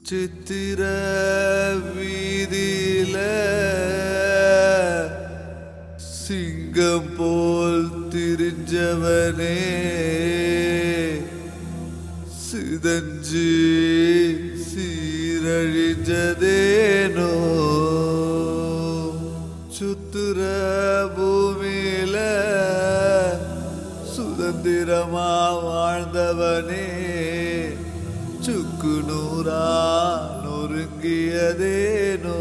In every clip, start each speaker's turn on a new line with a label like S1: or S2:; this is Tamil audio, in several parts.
S1: சித்திர வீதியில சிங்கம் போல் திரிஞ்சவனே சிதஞ்சு சீரழிஞ்சதேனோ சுத்துற பூமியில சுதந்திரமா வாழ்ந்தவனே சுக்கு நூறா நொறுங்கியதேனோ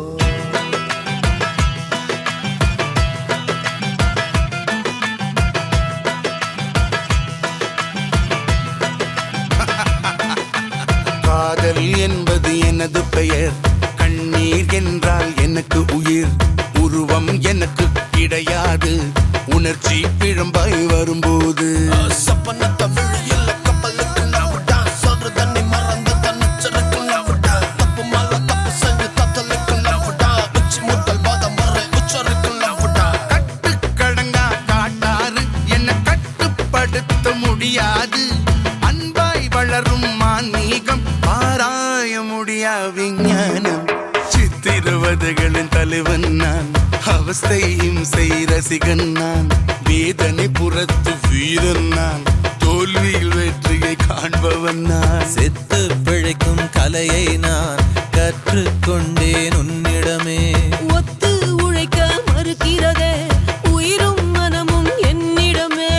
S2: காதல் என்பது எனது பெயர் கண்ணீர் என்றால் எனக்கு உயிர் உருவம் எனக்கு கிடையாது உணர்ச்சி பிழம்பாய் வரும்போது
S3: சப்பனத்த விழியில் கப்பலுக்கு நவுடா சொல்ற தண்ணி மறந்து தன்னிச்சருக்கு நவுடா தப்பு மேல தப்பு செஞ்சு தத்தலுக்கு நவுடா உச்சி முதல் பாதம் வரை உச்சருக்கு நவுடா
S2: கட்டுக்கடங்கா காட்டாறு என்ன கட்டுப்படுத்த முடியாது அன்பாய் வளரும் மான்மீகம் பாராய முடியா விஞ்ஞானம் சித்திரவதைகளின் தலைவன் நான் அவஸ்தையும் செய் ரசிகன் நான் வேதனை புறத்து வீரன் நான் தோல்வியில் வெற்றியை காண்பவன் நான்
S4: செத்து பிழைக்கும் கலையை நான் கற்றுக்கொண்டேன் உன்னிடமே
S5: ஒத்து உழைக்க மறுக்கிறதே உயிரும் மனமும் என்னிடமே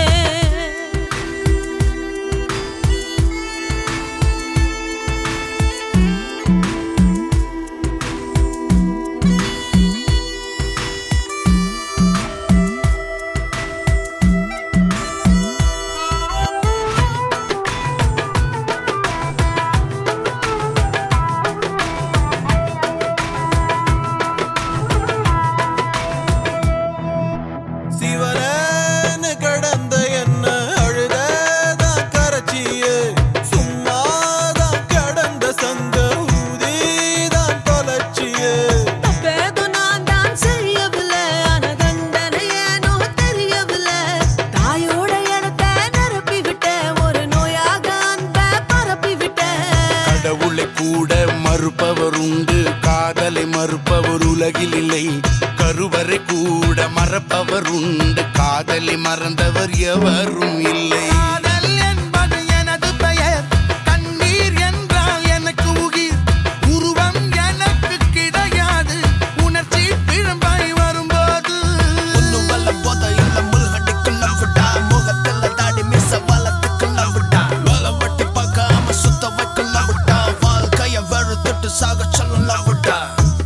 S4: சிவனேன கடந்த என்ன அழுததான் கரைச்சியே சும்மாதான் கடந்த சங்க ஊதிதான் தொலைச்சியே
S5: தப்பேதோ நான் தான் செய்யவில்லை ஆன தண்டனை ஏனோ தெரியவில்லை தாயோட இடத்தை நிரப்பி விட்டேன் ஒரு நோயாக அன்பை பரப்பி விட்டேன்
S2: கடவுளை கூட மறுப்பவர் உண்டு காதலை மறுப்பவர் உலகில் இல்லை கருவறை கூட மறப்பவர் உண்டு காதலை மறந்தவர் எவரும் இல்லை காதல் என்பது எனது பெயர் கண்ணீர் என்றால் எனக்கு உயிர் உருவம் எனக்கு கிடையாது உணர்ச்சி பிழம்பாய் வரும்போது
S3: ஒண்ணும் வல்ல போத இல்ல முள்ஹடிக்கு நவுடா முகத்துல தாடி மீச வளத்துக்கு நவுடா வேலை வட்டி பார்க்காம சுத்த வைக்க நவுடா வாழ்க்கைய வெறுத்துட்டு சாக சொல்ல நவுடா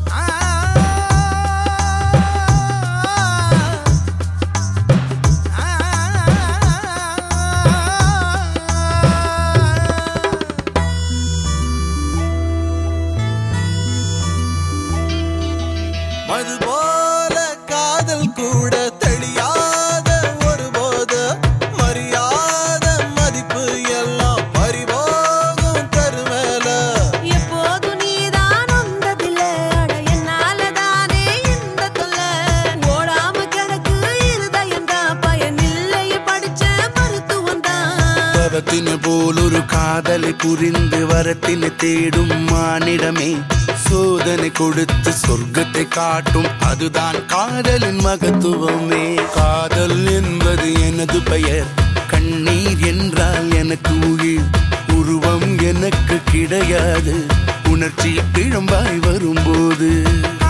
S4: மது போல காதல் கூட தெளியாத ஒரு போத மரியாத மதிப்பு எல்லாம் பறிபோகும் கருமேல
S5: எப்போதும் நீதான் வந்ததில்லை அட என்னால தானே இந்த தொல்லை ஓடாம கிடக்கு இருதயம் தான் பயனில்லை படிச்ச மருத்துவம் தான்
S2: பவத்தின போல் ஒரு காதலை புரிந்து வரத்தினை தேடும் மானிடமே சோதனை கொடுத்து சொர்க்கத்தை காட்டும் அதுதான் காதலின் மகத்துவமே காதல் என்பது எனது பெயர் கண்ணீர் என்றால் எனக்கு உயிர் உருவம் எனக்கு கிடையாது உணர்ச்சி பிழம்பாய் வரும்போது